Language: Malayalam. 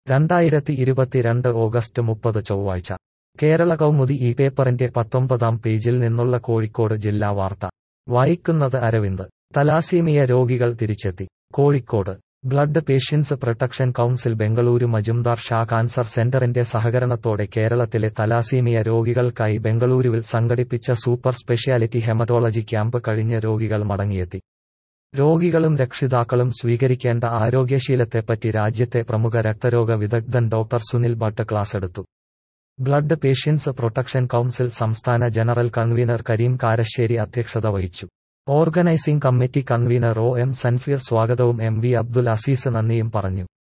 രണ്ടായിരത്തി ഇരുപത്തിരണ്ട് ഓഗസ്റ്റ് മുപ്പത് ചൊവ്വാഴ്ച കേരള കൗമുദി ഈ പേപ്പറിന്റെ പത്തൊമ്പതാം പേജിൽ നിന്നുള്ള കോഴിക്കോട് ജില്ലാ വാർത്ത വായിക്കുന്നത് അരവിന്ദ് തലാസീമിയ രോഗികൾ തിരിച്ചെത്തി Kozhikode blood patients protection council Bengaluru Mazumdar Shaw cancer സെന്ററിന്റെ സഹകരണത്തോടെ കേരളത്തിലെ തലാസീമിയ രോഗികൾക്കായി ബംഗളൂരുവിൽ സംഘടിപ്പിച്ച സൂപ്പർ സ്പെഷ്യാലിറ്റി ഹെമറ്റോളജി ക്യാമ്പ് കഴിഞ്ഞ് രോഗികൾ മടങ്ങിയെത്തി രോഗികളും രക്ഷിതാക്കളും സ്വീകരിക്കേണ്ട ആരോഗ്യശീലത്തെപ്പറ്റി രാജ്യത്തെ പ്രമുഖ രക്തരോഗ വിദഗ്ധൻ ഡോക്ടർ സുനിൽ ഭട്ട് ക്ലാസെടുത്തു ബ്ലഡ് പേഷ്യൻസ് പ്രൊട്ടക്ഷൻ കൗൺസിൽ സംസ്ഥാന ജനറൽ കൺവീനർ കരീം കാരശ്ശേരി അധ്യക്ഷത വഹിച്ചു organising committee convener O M Sanfeer സ്വാഗതവും എം വി അബ്ദുൽ അസീസ് നന്ദിയും പറഞ്ഞു